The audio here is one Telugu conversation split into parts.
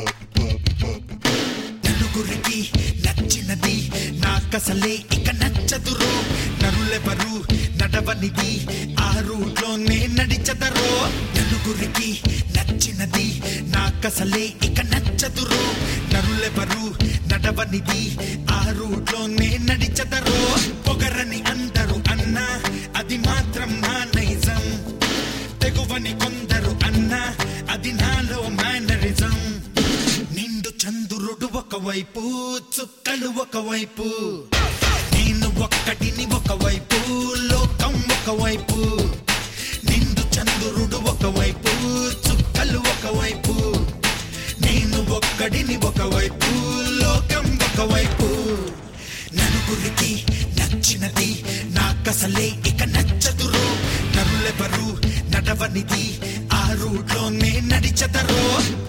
నలుగురికి నచ్చినది నాకసలే ఇక నచ్చదురో నరులెవరు నడవనిది ఆ రూట్లోనే నడిచదరో నలుగురికి నచ్చినది నాకసలే ఇక నచ్చదురో నరులెవరు నడవనిది ఆ రూట్లోనే నడిచదరో పొగరని అందరూ అన్నా అది మాత్రం నా నైజం తెగువని కొందరు అన్నా అది నాలో మేనరిజం నిండు చంద్రుడు ఒకవైపు చుక్కలు ఒకవైపు నేను ఒక్కటిని ఒకవైపు లోకం ఒకవైపు నిండు చంద్రుడు ఒకవైపు చుక్కలు ఒకవైపు నేను ఒక్కడిని ఒకవైపు లోకం ఒకవైపు నలుగురికి నచ్చినది నాకసలే ఇక నచ్చదురో నరులెవరు నడవనిది ఆ రూట్లోనే నడిచదరో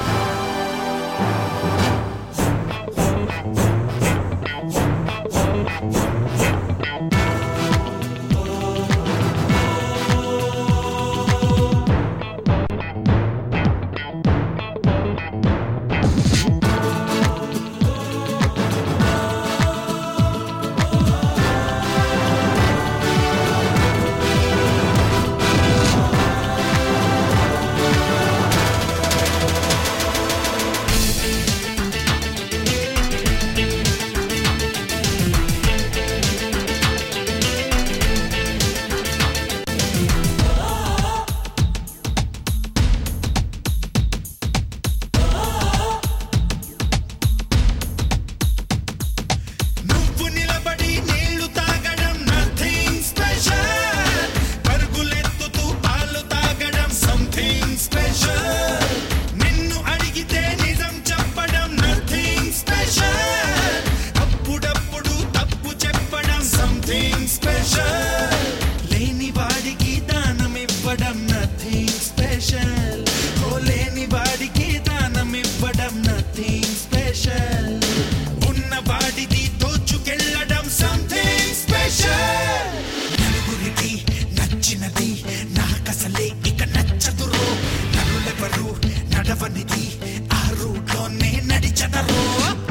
నువ్వు నిలబడి నీళ్లు తాగడం నథింగ్ స్పెషల్ పరుగులెత్తుతూ పాలు తాగడం సంథింగ్ స్పెషల్ నిన్ను అడిగితే నిజం చెప్పడం నథింగ్ స్పెషల్ అప్పుడప్పుడు తప్పు చెప్పడం సంథింగ్ స్పెషల్ లేని వాడికి దానం ఇవ్వడం నథింగ్ స్పెషల్ ఓ లేని వాడికి దానం ఇవ్వడం నథింగ్ స్పెషల్ ఉన్న వాడిది దోచుకెళ్ళడం సంథింగ్ స్పెషల్ నలుగురికి నచ్చినది నాకసలే ఇక నచ్చదురో నరులెవరు నడవనిది ఆ రూట్లోనే నడిచదరో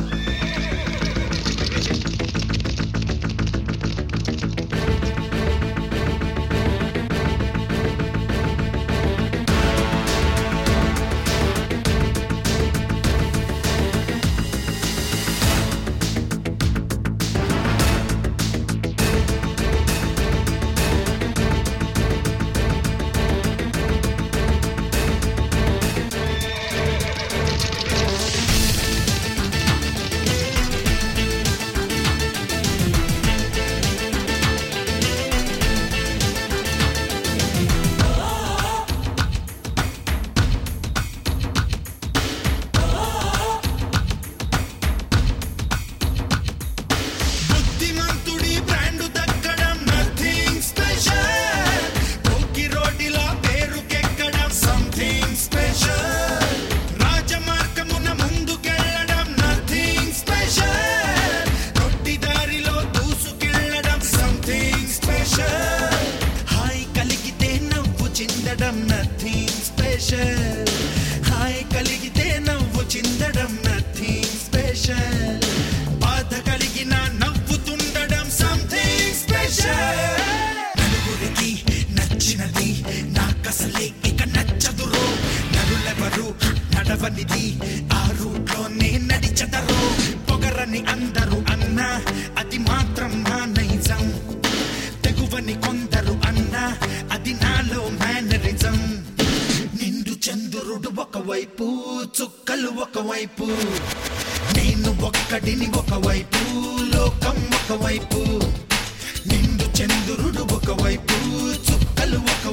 బుద్ధిమంతుడి బ్రాండు దక్కడం నథింగ్ స్పెషల్ పోకి రోడ్డిలా పేరుకెక్కడం సంథింగ్ స్పెషల్ రాజమార్గమున ముందుకెళ్ళడం నథింగ్ స్పెషల్ రొట్టి దారిలో దూసుకెళ్ళడం సంథింగ్ స్పెషల్ హాయ్ కలిగితే నవ్వు చిందడం నథింగ్ స్పెషల్ హాయ్ కలిగితే నవ్వు చిందడం నథింగ్ స్పెషల్ బాధ కలిగిన నవ్వుతుండడం సంథింగ్ స్పెషల్ నలుగురికి నచ్చినది నాకసలే ఇక నచ్చదురో నరులెవరు నడవనిది ఆ రూట్లోనే నడిచదరో పొగరని అందరూ అన్నా అది మాత్రం నా నైజం తెగువని కొందరు అన్నా అది నాలో మేనరిజం నిండు చంద్రుడు ఒకవైపు చుక్కలు ఒకవైపు నేను ఒక్కడిని ఒకవైపు లోకం ఒకవైపు నిండు చంద్రుడు ఒకవైపు చుక్కలు ఒకవైపు